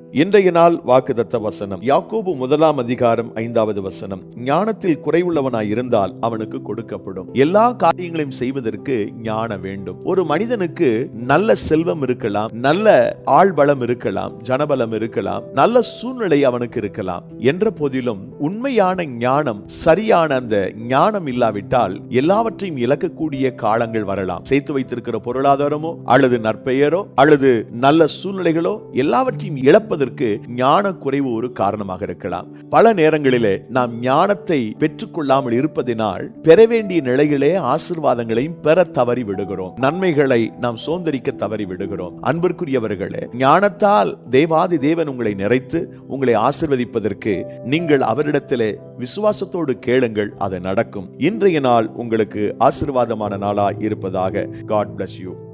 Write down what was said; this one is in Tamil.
இன்றைய நாள் வாக்குதத்த வசனம் யாக்கோபு முதலாம் அதிகாரம் ஐந்தாவது வசனம் ஞானத்தில் குறைவுள்ளவனாய் இருந்தால் அவனுக்கு கொடுக்கப்படும் எல்லா காரியங்களையும் செய்வதற்கு ஞானம் வேண்டும் ஒரு மனிதனுக்கு நல்ல செல்வம் இருக்கலாம் நல்ல ஆள்பலம் இருக்கலாம் ஜனபலம் இருக்கலாம் நல்ல சூழ்நிலை அவனுக்கு இருக்கலாம் என்ற போதிலும் உண்மையான ஞானம் சரியான அந்த ஞானம் இல்லாவிட்டால் எல்லாவற்றையும் இழக்கக்கூடிய காலங்கள் வரலாம் சேர்த்து வைத்திருக்கிற பொருளாதாரமோ அல்லது நற்பெயரோ அல்லது நல்ல சூழ்நிலைகளோ எல்லாவற்றையும் இழப்பதற்கு ஞான குறைவு ஒரு காரணமாக இருக்கலாம் பல நேரங்களிலே நாம் ஞானத்தை பெற்றுக்கொள்ளாமல் இருப்பதினால் பெற வேண்டிய நிலையிலே ஆசிர்வாதங்களையும் பெற தவறி விடுகிறோம் நன்மைகளை நாம் சோந்தரிக்க தவறி விடுகிறோம் அன்பிற்குரியவர்களே ஞானத்தால் தேவாதி தேவன் உங்களை நிறைத்து உங்களை ஆசிர்வதிப்பதற்கு நீங்கள் அவரிடத்திலே விசுவாசத்தோடு கேளுங்கள் அது நடக்கும் இன்றைய நாள் உங்களுக்கு ஆசிர்வாதமான நாளாய் இருப்பதாக காட் bless யூ